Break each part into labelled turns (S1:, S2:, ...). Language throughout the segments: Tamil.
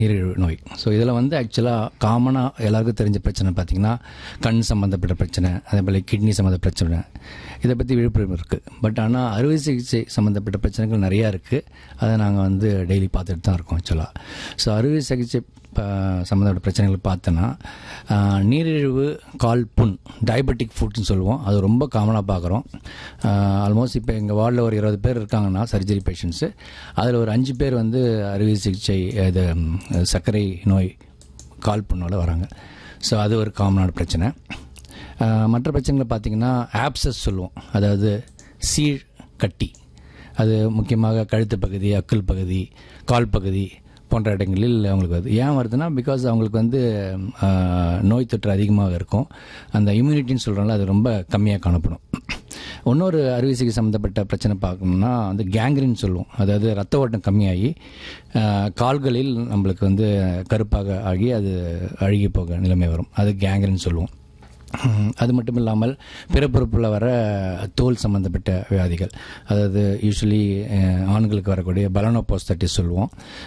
S1: நீரிழிவு நோய் ஸோ இதில் வந்து ஆக்சுவலாக காமனாக எல்லாருக்கும் தெரிஞ்ச பிரச்சனை பார்த்திங்கன்னா கண் சம்மந்தப்பட்ட பிரச்சனை அதே போல் கிட்னி சம்மந்த பிரச்சனை இதை பற்றி விழிப்புணர்வு இருக்குது பட் ஆனால் அறுவை சிகிச்சை சம்மந்தப்பட்ட பிரச்சனைகள் நிறையா இருக்குது அதை நாங்கள் வந்து டெய்லி பார்த்துட்டு தான் இருக்கோம் ஆக்சுவலாக ஸோ அறுவை சிகிச்சை ப- சம்மந்தப்பட்ட பிரச்சனைகள் பார்த்தோன்னா ஆஹ், நீரிழிவு கால் புண் டயபெட்டிக் ஃபுட்னு சொல்லுவோம் அது ரொம்ப காமனாக பார்க்குறோம் ஆல்மோஸ்ட் இப்போ எங்கள் வார்டில் ஒரு இருபது பேர் இருக்காங்கன்னா சர்ஜரி பேஷண்ட்ஸு அதில் ஒரு அஞ்சு பேர் வந்து அறுவை சிகிச்சை இது ம், சர்க்கரை நோய் கால் புண்ணோட வராங்க ஸோ அது ஒரு காமனான பிரச்சனை ஆஹ், மற்ற பிரச்சனைகளை பார்த்தீங்கன்னா ஆப்சஸ் சொல்லுவோம் அதாவது சீழ் கட்டி அது முக்கியமாக கழுத்து பகுதி அக்கல் பகுதி கால் பகுதி போன்ற இடங்களில் அவங்களுக்கு வருது ஏன் வருதுன்னா பிகாஸ் அவங்களுக்கு வந்து ஆஹ், நோய் தொற்று அதிகமாக இருக்கும் அந்த இம்யூனிட்டின்னு சொல்கிறோம்ல அது ரொம்ப கம்மியாக காணப்படும் இன்னொரு அறுவை சிகிச்சை சம்மந்தப்பட்ட பிரச்சனை பார்க்கணும்னா வந்து கேங்க்ரின் சொல்லுவோம் அதாவது ரத்த ஓட்டம் கம்மியாகி ஆஹ், கால்களில் நம்மளுக்கு வந்து கருப்பாக ஆகி அது அழுகி போக நிலைமை வரும் அது கேங்க்ரின் சொல்லுவோம் ஹம், அது மட்டும் இல்லாமல் பிறப்புறுப்பில் வர தோல் சம்பந்தப்பட்ட வியாதிகள் அதாவது யூஸ்வலி ஆண்களுக்கு வரக்கூடிய பலனோபோஸ்தட்டிஸ் சொல்லுவோம்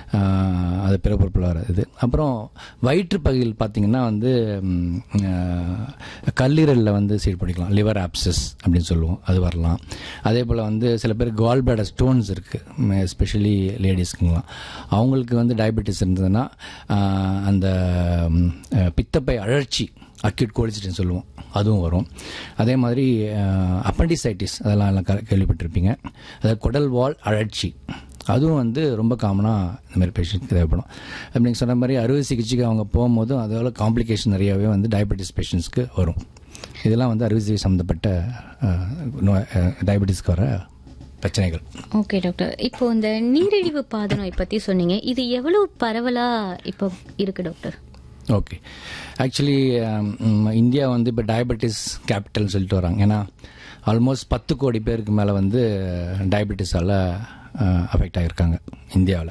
S1: அஹ், அது பிறப்புறுப்பில் வர இது அப்புறம் வயிற்று பகுதியில் பார்த்தீங்கன்னா வந்து ம், அஹ், கல்லீரலில் வந்து சீர்பிடிக்கலாம் லிவர் ஆப்சஸ் அப்படின்னு சொல்லுவோம் அது வரலாம் அதே போல் வந்து சில பேர் கால் பிளாடர் ஸ்டோன்ஸ் இருக்குது எஸ்பெஷலி லேடிஸ்க்குங்களாம் அவங்களுக்கு வந்து டயபெட்டிஸ் இருந்ததுன்னா அஹ், அந்த ம், அஹ், பித்தப்பை அழற்சி அக்யூட் கோலிசிட்டின்னு சொல்லுவோம் அதுவும் வரும் அதே மாதிரி அப்பண்டிசைட்டிஸ் அதெல்லாம் எல்லாம் க- கேள்விப்பட்டிருப்பீங்க அதாவது குடல் வால் அழற்சி அதுவும் வந்து ரொம்ப காமனாக இந்த மாதிரி பேஷண்ட்க்கு தேவைப்படும் அப்படி நீங்கள் சொன்ன மாதிரி அறுவை சிகிச்சைக்கு அவங்க போகும்போதும் அதோட காம்ப்ளிகேஷன் நிறையாவே வந்து டயபெட்டிஸ் பேஷண்ட்ஸ்க்கு வரும் இதெல்லாம் வந்து அறுவை சிகிச்சை சம்மந்தப்பட்ட அஹ், நோய் டயபெட்டிஸ்க்கு வர பிரச்சனைகள்
S2: ஓகே டாக்டர் இப்போ இந்த நீரிழிவு பாத நோய் பத்தி சொன்னீங்க இது எவ்வளவு பரவலா இப்போ இருக்கு டாக்டர்
S1: ஓகே ஆக்சுவலி இந்தியா வந்து இப்போ டயபெட்டிஸ் கேபிட்டல்னு சொல்லிட்டு வராங்க ஏன்னா ஆல்மோஸ்ட் பத்து கோடி பேருக்கு மேலே வந்து டயபெட்டிஸால் அஃபெக்ட் ஆகியிருக்காங்க இந்தியாவில்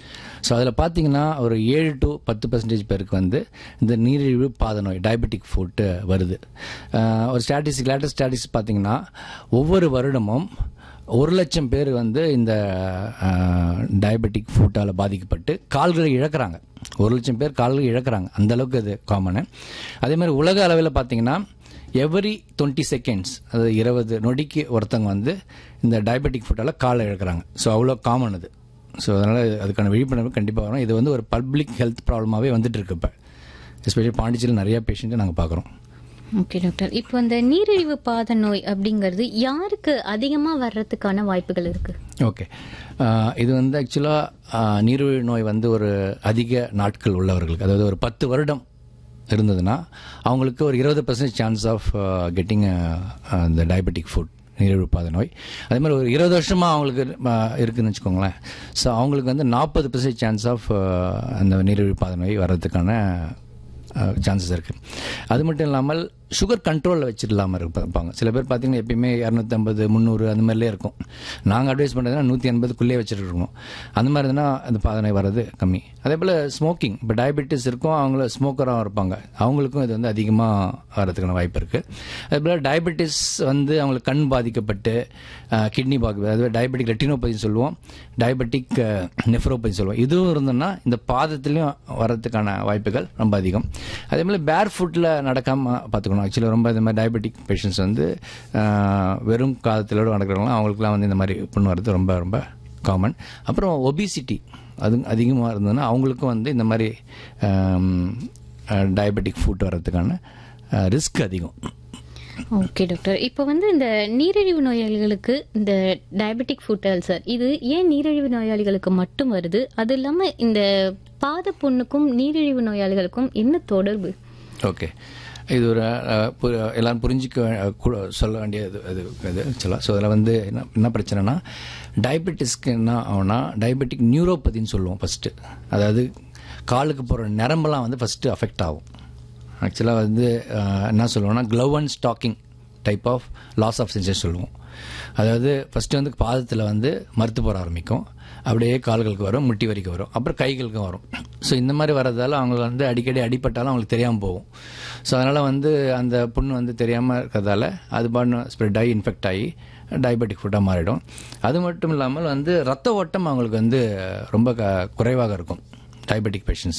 S1: ஸோ அதில் பார்த்தீங்கன்னா ஒரு ஏழு டு பத்து பர்சன்டேஜ் பேருக்கு வந்து இந்த நீரிழிவு பாத நோய் டயபெட்டிக் ஃபுட்டு வருது அஹ், ஒரு ஸ்டாட்டிஸ்டிக் லேட்டஸ்ட் ஸ்டாட்டிஸ்டிக் பார்த்தீங்கன்னா ஒவ்வொரு வருடமும் ஒரு லட்சம் பேர் வந்து இந்த டயபெட்டிக் ஃபுட்டால் பாதிக்கப்பட்டு கால்களை இழக்கிறாங்க ஒரு லட்சம் பேர் கால்களை இழக்கிறாங்க அந்த அளவுக்கு அது காமனு அதே மாதிரி உலக அளவில் பார்த்தீங்கன்னா எவ்ரி டுவெண்ட்டி செகண்ட்ஸ் அதாவது இருபது நொடிக்கு ஒருத்தவங்க வந்து இந்த டயபெட்டிக் ஃபுட்டால் காலை இழக்கிறாங்க ஸோ அவ்வளோ காமன் அது ஸோ அதனால் அதுக்கான விழிப்புணர்வு கண்டிப்பாக வரும் இது வந்து ஒரு பப்ளிக் ஹெல்த் ப்ராப்ளமாகவே வந்துட்டு இருக்கு இப்போ எஸ்பெஷலி பாண்டிச்சேரியில் நிறைய பேஷண்ட்டை நாங்கள் பார்க்குறோம்
S2: ஓகே டாக்டர் இப்போ இந்த நீரிழிவு பாத நோய் அப்படிங்கிறது யாருக்கு அதிகமா வர்றதுக்கான வாய்ப்புகள் இருக்கு
S1: ஓகே ஆஹ் இது வந்து ஆக்சுவலாக நீரிழிவு நோய் வந்து ஒரு அதிக நாட்கள் உள்ளவர்களுக்கு அதாவது ஒரு பத்து வருடம் இருந்ததுன்னா அவங்களுக்கு ஒரு இருபது பர்சன்ட் சான்ஸ் ஆஃப் கெட்டிங் இந்த டயபெட்டிக் ஃபுட் நீரிழிவு பாத நோய் அதே மாதிரி ஒரு இருபது வருஷமாக அவங்களுக்கு ஆஹ் இருக்குன்னு வச்சுக்கோங்களேன் ஸோ அவங்களுக்கு வந்து நாற்பது பர்சன்ட் சான்ஸ் ஆஃப் அந்த நீரிழிவு பாத நோய் வர்றதுக்கான சான்சஸ் இருக்குது அது மட்டும் இல்லாமல் சுகர் கண்ட்ரோலில் வச்சிடலாமல் இருப்பாங்க சில பேர் பார்த்தீங்கன்னா எப்பயுமே இரநூத்தம்பது முந்நூறு அந்த மாதிரிலே இருக்கும் நாங்கள் அட்வைஸ் பண்ணுறதுனா நூற்றி எண்பதுக்குள்ளே வச்சுட்டு இருக்கணும் அந்த மாதிரி இருந்ததுன்னா அந்த பாதனை வர்றது கம்மி அதே போல் ஸ்மோக்கிங் இப்போ டயபெட்டிஸ் இருக்கும் அவங்கள ஸ்மோக்கராக இருப்பாங்க அவங்களுக்கும் இது வந்து அதிகமாக வர்றதுக்கான வாய்ப்பு இருக்குது அதே போல் டயபெட்டிஸ் வந்து அவங்களுக்கு கண் பாதிக்கப்பட்டு கிட்னி பாதிப்பு அதாவது டயபெட்டிக் ரெட்டினோபதி சொல்லுவோம் டயபெட்டிக் நெஃப்ரோபதி சொல்லுவோம் இதுவும் இருந்ததுன்னா இந்த பாதத்துலேயும் வர்றதுக்கான வாய்ப்புகள் ரொம்ப அதிகம் அதே மாதிரி பேர் ஃபுட்டில் நடக்காமல் பார்த்துக்கணும் ஆக்சுவலி ரொம்ப இந்த மாதிரி டயபெட்டிக் பேஷண்ட்ஸ் வந்து ஆஹ், வெறும் காதத்திலோடு நடக்கிறவங்களாம் அவங்களுக்குலாம் வந்து இந்த மாதிரி புண்ணு வர்றது ரொம்ப ரொம்ப காமன் அப்புறம் ஒபிசிட்டி அது அதிகமாக இருந்ததுன்னா அவங்களுக்கும் வந்து இந்த மாதிரி டயபெட்டிக் ஃபுட் வர்றதுக்கான ரிஸ்க் அதிகம்
S2: ஓகே டாக்டர் இப்போ வந்து இந்த நீரிழிவு நோயாளிகளுக்கு இந்த டயபெட்டிக் ஃபுட் அல்சர் இது ஏன் நீரிழிவு நோயாளிகளுக்கு மட்டும் வருது அது இல்லாம இந்த பாத புண்ணுக்கும் நீரிழிவு நோயாளிகளுக்கும் என்ன தொடர்பு
S1: ஓகே இது ஒரு அஹ், பு- எல்லாரும் புரிஞ்சிக்க வே- கூட- சொல்ல வேண்டிய இது இது இது ஆக்சுவலாக ஸோ அதில் வந்து என்ன என்ன பிரச்சனைனா டயபெட்டிஸ்க்கு என்ன ஆகும்னா டயபெட்டிக் நியூரோபதின்னு சொல்லுவோம் ஃபஸ்ட்டு அதாவது காலுக்கு போகிற நரம்பெல்லாம் வந்து ஃபஸ்ட்டு அஃபெக்ட் ஆகும் ஆக்சுவலாக வந்து அஹ், என்ன சொல்லுவோம்னா glove and stocking type of loss of senses சொல்லுவோம் அதாவது ஃபஸ்ட்டு வந்து பாதத்தில் வந்து மறுத்து போட ஆரம்பிக்கும் அப்படியே கால்களுக்கு வரும் முட்டி வரைக்கும் வரும் அப்புறம் கைகளுக்கும் வரும் ஸோ இந்த மாதிரி வர்றதால அவங்க வந்து அடிக்கடி அடிபட்டாலும் அவங்களுக்கு தெரியாமல் போகும் ஸோ அதனால் வந்து அந்த புண்ணு வந்து தெரியாமல் இருக்கிறதால அது பாட்டு ஸ்ப்ரெட் ஆகி இன்ஃபெக்ட் ஆகி டயபெட்டிக் ஃபுட்டாக மாறிடும் அது மட்டும் இல்லாமல் வந்து ரத்த ஓட்டம் அவங்களுக்கு வந்து ரொம்ப க குறைவாக இருக்கும் டயபெட்டிக் பேஷண்ட்ஸ்